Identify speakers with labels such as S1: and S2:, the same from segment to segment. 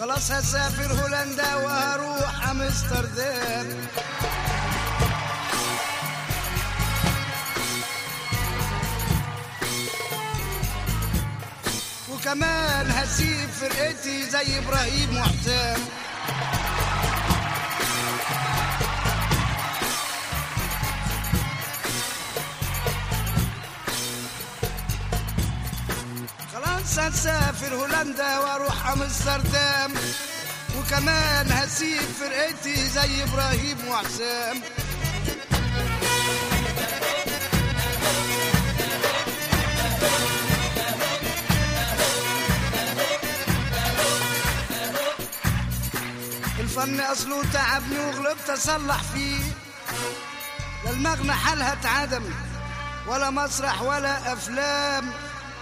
S1: خلاص هسافر هولندا وهروح امستردام وكمان هسيب فرقتي زي ابراهيم وحسام خلاص هسافر هولندا واروح امستردام وكمان هسيب فرقتي زي ابراهيم وحسام الفن اصله تعبني وغلبت اصلح فيه لا المغنى حالها اتعدم ولا مسرح ولا افلام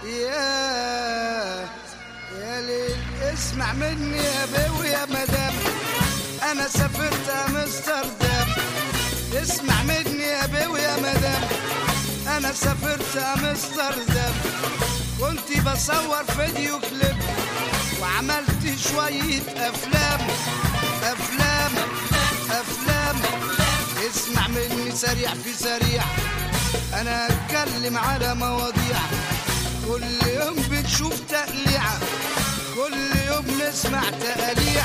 S1: يا يا ليل اسمع مني يا بيو يا مدام انا سافرت امستردام اسمع مني يا بيو يا مدام انا سافرت امستردام كنت بصور فيديو كليب وعملت شوية افلام افلام افلام اسمع مني سريع في سريع انا اتكلم على مواضيع كل يوم بنشوف تقليعة كل يوم نسمع تقاليع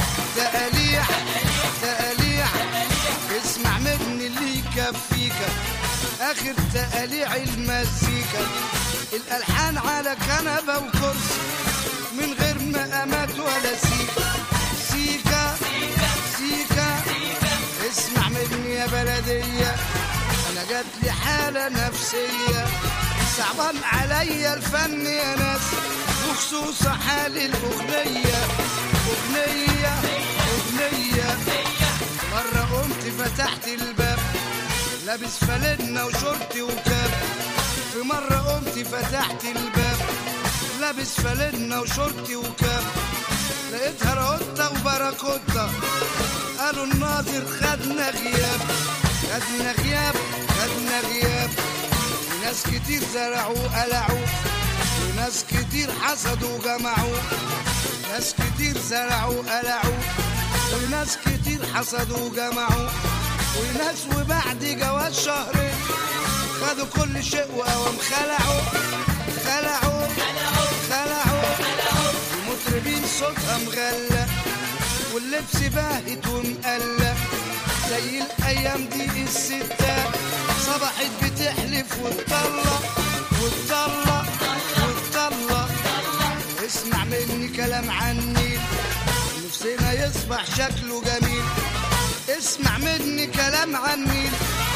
S1: تقاليع تقاليع اسمع مني اللي يكفيك اخر تقاليع المزيكا الالحان على كنبه وكرسي من غير مقامات ولا سيكا سيكا سيكا اسمع مني يا بلديه انا جات لي حاله نفسيه صعبان عليا الفن يا ناس وخصوصا حال الاغنيه اغنيه اغنيه مره قمت فتحت الباب لابس فانلة وشورتي وكاب في مرة قمت فتحت الباب لابس فانلة وشورتي وكاب لقيتها راقوتة وباراكوتة قالوا الناظر خدنا غياب خدنا غياب خدنا غياب وناس كتير زرعوا قلعوا وناس كتير حصدوا جمعوا ناس كتير زرعوا قلعوا وناس كتير حصدوا جمعوا وناس وبعد جواز شهرين خدوا كل شيء وقوام خلعوا خلعوا خلعوا المطربين صوتها مغلق واللبس باهت ومقلق زي الايام دي الستات صبحت بتحلف وتطلق وتطلق وتطلق اسمع مني كلام عني نفسنا يصبح شكله جميل اسمع مني كلام عني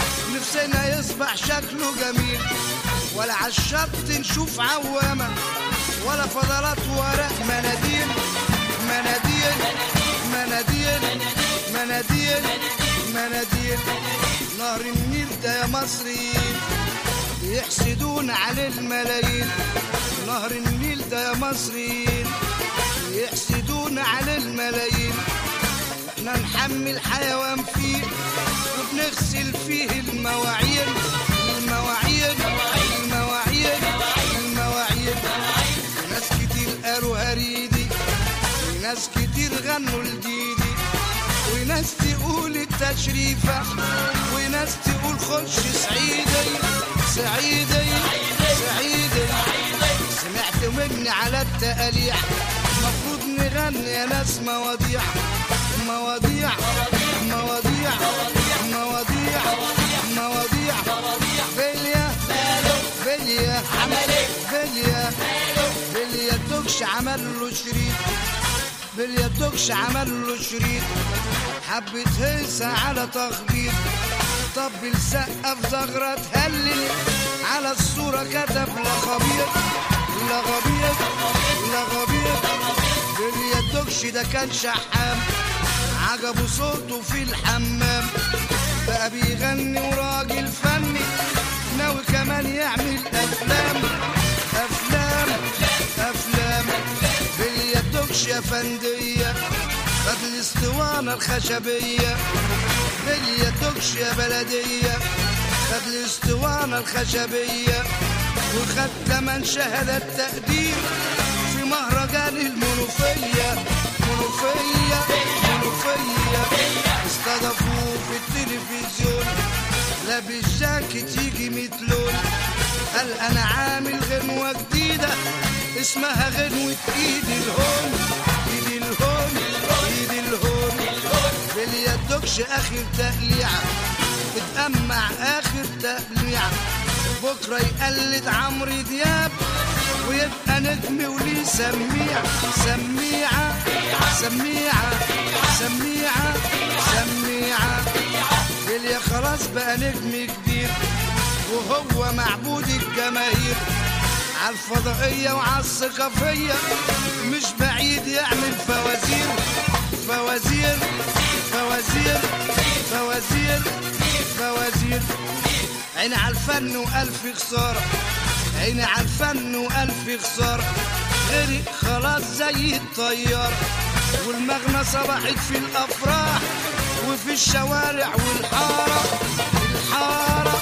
S1: نفسنا يصبح شكله جميل ولا عالشط نشوف عوامة ولا فضلات ورق مناديل مناديل مناديل مناديل مناديل نهر النيل ده يا مصريين يحسدون على الملايين نهر النيل ده يا مصريين يحسدون على الملايين احنا نحمل حيوان فيه وبنغسل فيه المواعين المواعين المواعين المواعين وناس كتير قالوا هريدي وناس كتير غنوا لديدي وناس تقول التشريفة وناس تقول خش صعيدي صعيدي صعيدي سمعت مني على التقاليع المفروض نغني يا ناس مواضيع مواضيع مواضيع مواضيع مواضيع بليا بليا بليا بليا توكش عمل له شريط بليا توكش عمل له شريط حبة هيسة على تخبيط طب السقف زغرة تهلل على الصورة كتب لا خبيط لا غبيط لا غبيط بليا الدكش ده كان شحام عجبه صوته في الحمام بقى بيغني وراجل فني ناوي كمان يعمل افلام افلام افلام بليا الدكش يا فندية خد الاسطوانة الخشبية بليا الدكش يا بلدية خد الاسطوانة الخشبية وخد كمان شهادة تقدير في مهرجان مهرجان المنوفية منوفية منوفية استضافوه في التلفزيون لابس جاكيت يجي ميت لون قال انا عامل غنوة جديدة اسمها غنوة ايد الهون ايد الهون ايد الهون باليدكش اخر تقليعة اتأمع اخر تقليعة بكرة يقلد عمرو دياب ويبقى نجم وليه سميع سميعة سميعة سميعة سميعة بليا خلاص بقى نجم كبير وهو معبود الجماهير عالفضائية وعالثقافية مش بعيد يعمل فوازير فوازير فوازير فوازير فوازير عيني عالفن وألف خسارة عيني عالفن وألف خسارة غرق خلاص زي الطيارة والمغنى صبحت في الأفراح وفي الشوارع والحارة الحارة